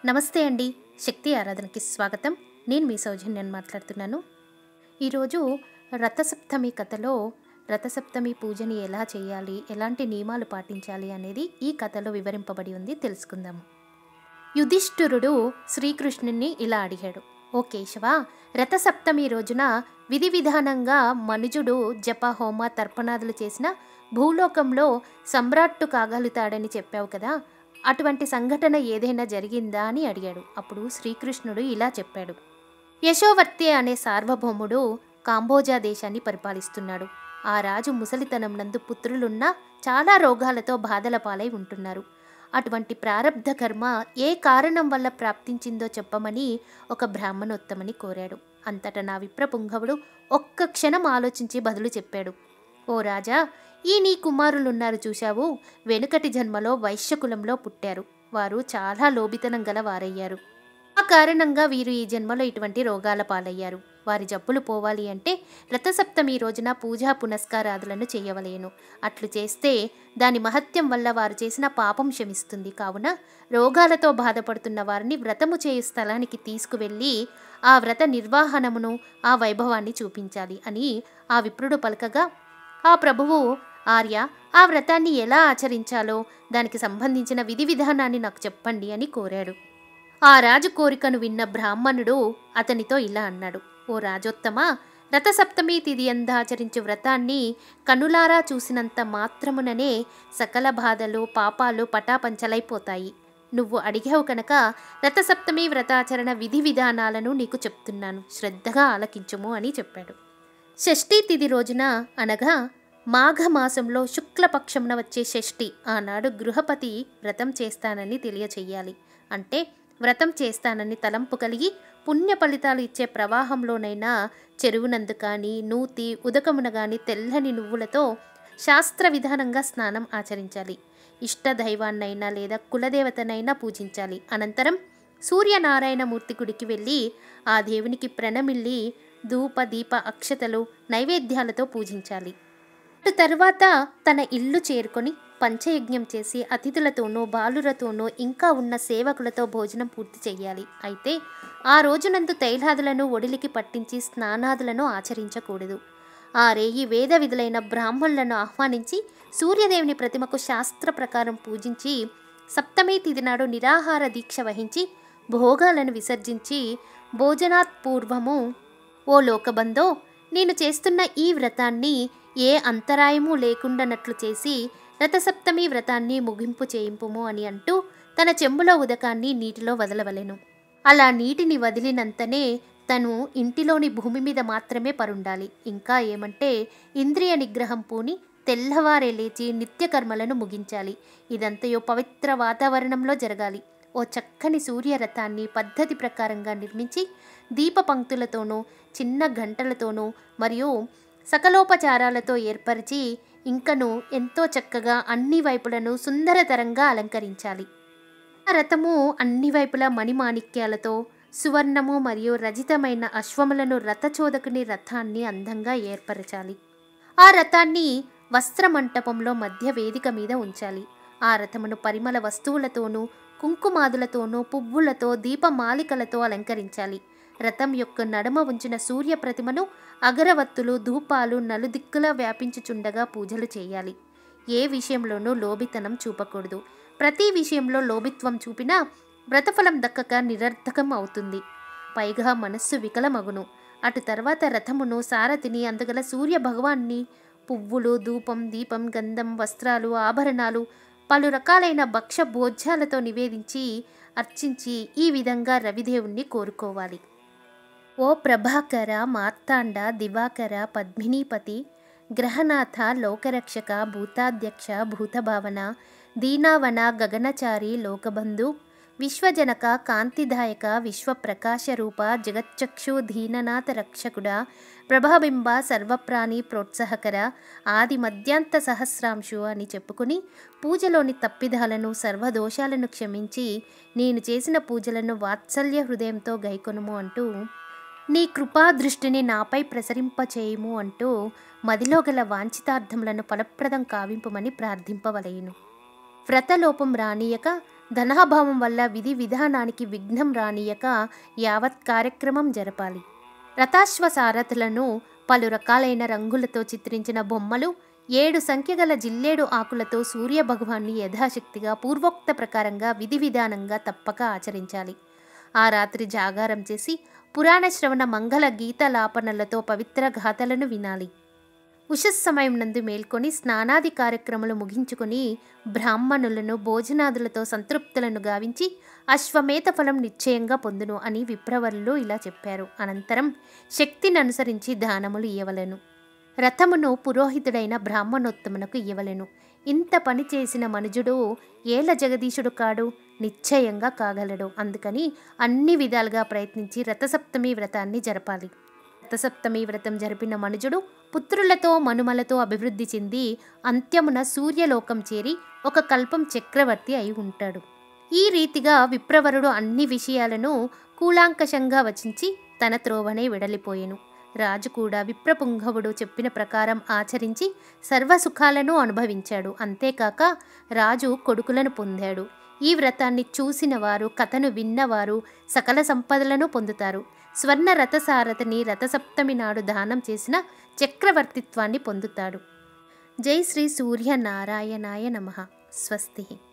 నమస్తే అండి శక్తి ఆరాధనకి స్వాగతం నేను మీ సౌజన్యాన్ని మాట్లాడుతున్నాను ఈరోజు రథసప్తమి కథలో రథసప్తమి పూజని ఎలా చేయాలి ఎలాంటి నియమాలు పాటించాలి అనేది ఈ కథలో వివరింపబడి ఉంది తెలుసుకుందాము యుధిష్ఠిరుడు శ్రీకృష్ణుని ఇలా అడిగాడు ఓ కేశవ రథసప్తమి రోజున విధి విధానంగా మనుజుడు జప హోమ తర్పణాదులు చేసిన భూలోకంలో సమ్రాట్టు కాగలుగుతాడని చెప్పావు కదా అటువంటి సంఘటన ఏదైనా జరిగిందా అని అడిగాడు అప్పుడు శ్రీకృష్ణుడు ఇలా చెప్పాడు యశోవర్తి అనే సార్వభౌముడు కాంబోజా దేశాన్ని పరిపాలిస్తున్నాడు ఆ రాజు ముసలితనం నందు పుత్రులున్నా చాలా రోగాలతో బాధల పాలై ఉంటున్నారు అటువంటి ప్రారబ్ధ కర్మ ఏ కారణం వల్ల ప్రాప్తించిందో చెప్పమని ఒక బ్రాహ్మణోత్తమని కోరాడు అంతటా నా విప్రపుంగవుడు ఒక్క క్షణం ఆలోచించి బదులు చెప్పాడు ఓ రాజా ఈ నీ కుమారులున్నారు చూశావు వెనుకటి జన్మలో వైశ్యకులంలో పుట్టారు వారు చాలా లోబితనం గల వారయ్యారు ఆ కారణంగా వీరు ఈ జన్మలో ఇటువంటి రోగాల పాలయ్యారు వారి జబ్బులు పోవాలి అంటే రథసప్తమి రోజున పూజా పునస్కారాదులను చేయవలేను అట్లు చేస్తే దాని మహత్యం వల్ల వారు చేసిన పాపం శమిస్తుంది కావున రోగాలతో బాధపడుతున్న వారిని వ్రతము చేయు స్థలానికి తీసుకువెళ్ళి ఆ వ్రత నిర్వహణమును ఆ వైభవాన్ని చూపించాలి అని ఆ విప్రుడు పలకగా ఆ ప్రభువు ఆర్య ఆ వ్రతాన్ని ఎలా ఆచరించాలో దానికి సంబంధించిన విధి విధానాన్ని నాకు చెప్పండి అని కోరాడు ఆ రాజు కోరికను విన్న బ్రాహ్మణుడు అతనితో ఇలా అన్నాడు ఓ రాజోత్తమ రథసప్తమి తిథి ఆచరించు వ్రతాన్ని కనులారా చూసినంత మాత్రముననే సకల బాధలు పాపాలు పటాపంచలైపోతాయి నువ్వు అడిగావు కనుక రథసప్తమి వ్రతాచరణ విధి విధానాలను నీకు చెప్తున్నాను శ్రద్ధగా ఆలకించుము అని చెప్పాడు షష్ఠీ తిథి రోజున అనగా మాఘమాసంలో శుక్లపక్షమున వచ్చే షష్ఠి ఆనాడు గృహపతి వ్రతం చేస్తానని తెలియచెయ్యాలి అంటే వ్రతం చేస్తానని తలంపు కలిగి పుణ్య ఫలితాలు ఇచ్చే ప్రవాహంలోనైనా చెరువునందు కానీ నూతి ఉదకమున కానీ తెల్లని నువ్వులతో శాస్త్ర విధానంగా స్నానం ఆచరించాలి ఇష్టదైవాన్నైనా లేదా కులదేవతనైనా పూజించాలి అనంతరం సూర్యనారాయణమూర్తి గుడికి వెళ్ళి ఆ దేవునికి ప్రణమిల్లి ధూప దీప అక్షతలు నైవేద్యాలతో పూజించాలి అటు తర్వాత తన ఇల్లు చేరుకొని పంచయజ్ఞం చేసి అతిథులతోనూ బాలురతోనూ ఇంకా ఉన్న సేవకులతో భోజనం పూర్తి చేయాలి అయితే ఆ రోజునందు తైలాదులను ఒడిలికి పట్టించి స్నానాదులను ఆచరించకూడదు ఆ రేయి వేద విధులైన బ్రాహ్మణులను ఆహ్వానించి సూర్యదేవుని ప్రతిమకు శాస్త్ర ప్రకారం పూజించి సప్తమి తిథి నాడు నిరాహార దీక్ష వహించి భోగాలను విసర్జించి భోజనాత్ పూర్వము ఓ లోకబందో నేను చేస్తున్న ఈ వ్రతాన్ని ఏ అంతరాయము లేకుండానట్లు చేసి రథసప్తమి వ్రతాన్ని ముగింపు చేయింపుము అని అంటూ తన చెంబులో ఉదకాన్ని నీటిలో వదలవలెను అలా నీటిని వదిలినంతనే తను ఇంటిలోని భూమి మీద మాత్రమే పరుండాలి ఇంకా ఏమంటే ఇంద్రియ నిగ్రహం పూని తెల్లవారే లేచి నిత్యకర్మలను ముగించాలి ఇదంతయో పవిత్ర వాతావరణంలో జరగాలి ఓ చక్కని సూర్యరథాన్ని పద్ధతి ప్రకారంగా నిర్మించి దీప పంక్తులతోనూ చిన్న గంటలతోనూ మరియు సకలోపచారాలతో ఏర్పరిచి ఇంకను ఎంతో చక్కగా అన్ని వైపులను సుందరతరంగా అలంకరించాలి ఆ రథము అన్ని వైపులా మణిమాణిక్యాలతో సువర్ణము మరియు రజితమైన అశ్వములను రథచోదకుని రథాన్ని అందంగా ఏర్పరచాలి ఆ రథాన్ని వస్త్రమంటపంలో మధ్య వేదిక మీద ఉంచాలి ఆ రథమును పరిమళ వస్తువులతోనూ కుంకుమాదులతోనూ పువ్వులతో దీపమాలికలతో అలంకరించాలి రథం యొక్క నడుమ ఉంచిన సూర్య ప్రతిమను అగరవత్తులు ధూపాలు నలుదిక్కులా వ్యాపించుచుండగా పూజలు చేయాలి ఏ విషయంలోనూ లోబితనం చూపకూడదు ప్రతి విషయంలో లోబిత్వం చూపినా వ్రతఫలం దక్కక నిరర్థకం అవుతుంది పైగా మనస్సు వికలమగును అటు తర్వాత రథమును సారథిని అందుగల సూర్య భగవాన్ని పువ్వులు ధూపం దీపం గంధం వస్త్రాలు ఆభరణాలు పలు రకాలైన భక్ష భోజ్యాలతో నివేదించి అర్చించి ఈ విధంగా రవిదేవుణ్ణి కోరుకోవాలి ఓ ప్రభాకర మార్తాండ దివాకర పద్మినీపతి గ్రహనాథ లోకరక్షక భూతాధ్యక్ష భూతభావన దీనావన గగనచారి లోకబంధు విశ్వజనక కాంతిదాయక విశ్వప్రకాశ రూప జగచ్చక్షు దీననాథ రక్షకుడ ప్రభాబింబ సర్వప్రాణి ప్రోత్సాహకర ఆది మధ్యాంత సహస్రాంశు అని చెప్పుకుని పూజలోని తప్పిదాలను సర్వదోషాలను క్షమించి నేను చేసిన పూజలను వాత్సల్య హృదయంతో గైకొనుము అంటూ నీ కృపా దృష్టిని నాపై ప్రసరింపచేయుము అంటూ మదిలో గల వాంఛితార్థములను ఫలప్రదం కావింపమని ప్రార్థింపవలయును వ్రతలోపం రానియక ధనాభావం వల్ల విధి విధానానికి విఘ్నం రానియక యావత్ కార్యక్రమం జరపాలి రథాశ్వ సారథులను పలు రకాలైన రంగులతో చిత్రించిన బొమ్మలు ఏడు సంఖ్యగల జిల్లేడు ఆకులతో సూర్య భగవాన్ని యథాశక్తిగా పూర్వోక్త ప్రకారంగా విధి విధానంగా తప్పక ఆచరించాలి ఆ రాత్రి జాగారం చేసి పురాణ శ్రవణ మంగళ గీతలాపనలతో పవిత్ర గాథలను వినాలి ఉషస్ సమయం నందు మేల్కొని స్నానాది కార్యక్రమాలు ముగించుకొని బ్రాహ్మణులను భోజనాదులతో సంతృప్తులను గావించి అశ్వమేధ ఫలం నిశ్చయంగా పొందును అని విప్రవరులు ఇలా చెప్పారు అనంతరం శక్తిని అనుసరించి దానములు ఇయ్యవలెను రథమును పురోహితుడైన బ్రాహ్మణోత్తమునకు ఇవ్వలెను ఇంత పని చేసిన మనుజుడు ఏల జగదీశుడు కాడు నిశ్చయంగా కాగలడు అందుకని అన్ని విధాలుగా ప్రయత్నించి రథసప్తమి వ్రతాన్ని జరపాలి రథసప్తమి వ్రతం జరిపిన మనుజుడు పుత్రులతో మనుమలతో అభివృద్ధి చెంది అంత్యమున సూర్యలోకం చేరి ఒక కల్పం చక్రవర్తి అయి ఉంటాడు ఈ రీతిగా విప్రవరుడు అన్ని విషయాలను కూలాంకషంగా వచించి తన త్రోవనే వెడలిపోయెను రాజు కూడా విప్రపుంగవుడు చెప్పిన ప్రకారం ఆచరించి సర్వసుఖాలను అనుభవించాడు అంతేకాక రాజు కొడుకులను పొందాడు ఈ వ్రతాన్ని చూసిన వారు కథను విన్నవారు సకల సంపదలను పొందుతారు స్వర్ణ రథసారథిని రథసప్తమి నాడు దానం చేసిన చక్రవర్తిత్వాన్ని పొందుతాడు జై శ్రీ సూర్య నారాయణాయ నమ స్వస్తి